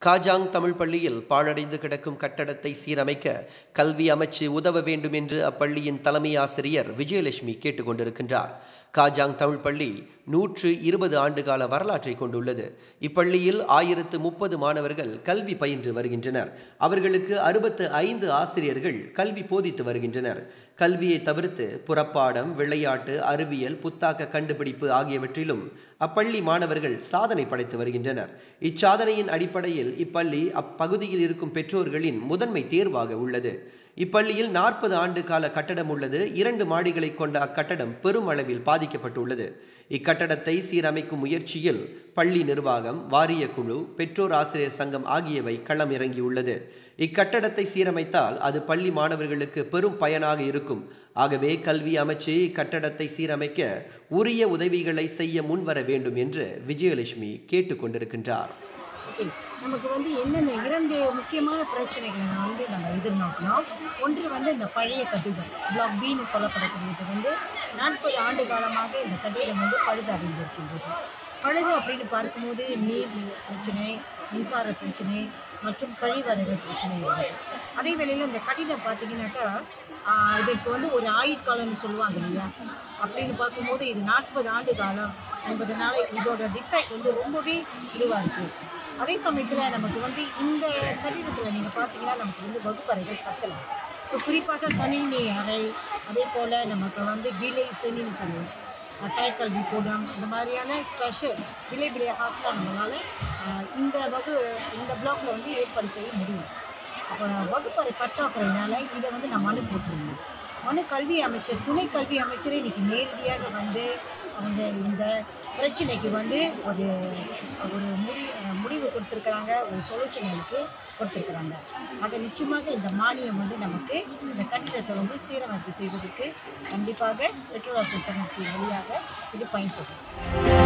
காஜாங் தமிழ் பள்ளியில் பாழடைந்து கிடக்கும் கட்டடத்தை சீரமைக்க கல்வி அமைச்சு உதவ வேண்டும் என்று அப்பள்ளியின் தலைமை ஆசிரியர் விஜயலட்சுமி கேட்டுக்கொண்டிருக்கின்றார் காஜாங் தமிழ் பள்ளி நூற்று இருபது ஆண்டுகால வரலாற்றை கொண்டுள்ளது இப்பள்ளியில் ஆயிரத்து முப்பது மாணவர்கள் கல்வி பயின்று வருகின்றனர் அவர்களுக்கு அறுபத்து ஐந்து ஆசிரியர்கள் கல்வி போதித்து வருகின்றனர் கல்வியை தவிர்த்து புறப்பாடம் விளையாட்டு அறிவியல் புத்தாக்க கண்டுபிடிப்பு ஆகியவற்றிலும் அப்பள்ளி மாணவர்கள் சாதனை படைத்து வருகின்றனர் இச்சாதனையின் அடிப்படையில் இப்பள்ளி அப்பகுதியில் இருக்கும் பெற்றோர்களின் முதன்மை தேர்வாக உள்ளது இப்பள்ளியில் நாற்பது ஆண்டு கால கட்டடம் உள்ளது இரண்டு மாடிகளை கொண்ட அக்கட்டடம் பெரும் அளவில் பாதிக்கப்பட்டுள்ளது இக்கட்டடத்தை சீரமைக்கும் முயற்சியில் பள்ளி நிர்வாகம் வாரிய குழு பெற்றோர் ஆசிரியர் சங்கம் ஆகியவை களம் இறங்கியுள்ளது இக்கட்டடத்தை சீரமைத்தால் அது பள்ளி மாணவர்களுக்கு பெரும் பயனாக இருக்கும் ஆகவே கல்வி அமைச்சு இக்கட்டடத்தை சீரமைக்க உரிய உதவிகளை செய்ய முன்வர வேண்டும் என்று விஜயலட்சுமி கேட்டுக்கொண்டிருக்கின்றார் ஓகே நமக்கு வந்து என்னென்ன இரண்டு முக்கியமான பிரச்சனைகளை வந்து நம்ம எதிர்நோக்கணும் ஒன்று வந்து இந்த பழைய கட்டிடம் பிளாக் பின்னு சொல்லப்படக்கூடியது வந்து நாற்பது ஆண்டு காலமாக இந்த கட்டிடம் வந்து பழுது அடைந்திருக்கின்றது பழுது அப்படின்னு பார்க்கும்போது நீர் பிரச்சனை மின்சார பிரச்சனை மற்றும் கழிவறைகள் பிரச்சனை இருக்குது அதே வேளையில் இந்த கட்டிடம் பார்த்தீங்கன்னாக்கா ஆஹ், இதற்கு வந்து ஒரு ஆயுட்காலம்னு சொல்லுவாங்க இல்லையா அப்படின்னு பார்க்கும்போது இது நாற்பது ஆண்டு காலம் என்பதனால இதோட டிஃபெக்ட் வந்து ரொம்பவே இதுவாக இருக்குது அதே சமயத்தில் நமக்கு வந்து இந்த கட்டிடத்தில் நீங்கள் பார்த்தீங்கன்னா நமக்கு வந்து வகுப்பறைகள் பத்தலாம் ஸோ குறிப்பாக கணினி அறை அதே போல் நமக்கு வந்து விலை சென்னின்னு சொல்லுவோம் கலைக்கல்வி கூடம் இந்த மாதிரியான ஸ்பெஷல் விலை விலை ஹாஸ்டலாக நம்மளால் ஆஹ், இந்த வகு இந்த பிளாக்ல வந்து ஏற்பாடு செய்ய முடியும் அப்போ வகுப்பறை பற்றாக்குறையினால இதை வந்து நான் மனு போட்டிருந்தேன் மனு கல்வி அமைச்சர் துணை கல்வி அமைச்சரே இன்னைக்கு நேரடியாக வந்து அவங்க இந்த பிரச்சனைக்கு வந்து ஒரு ஒரு முடி முடிவு கொடுத்துருக்குறாங்க ஒரு சொல்யூஷன் எனக்கு கொடுத்துருக்குறாங்க ஆக நிச்சயமாக இந்த மானியம் வந்து நமக்கு இந்த கட்டிடத்தை வந்து சீரமைப்பு செய்வதற்கு கண்டிப்பாக பெட்ரோல் சங்கத்தின் வழியாக இது பயன்படும்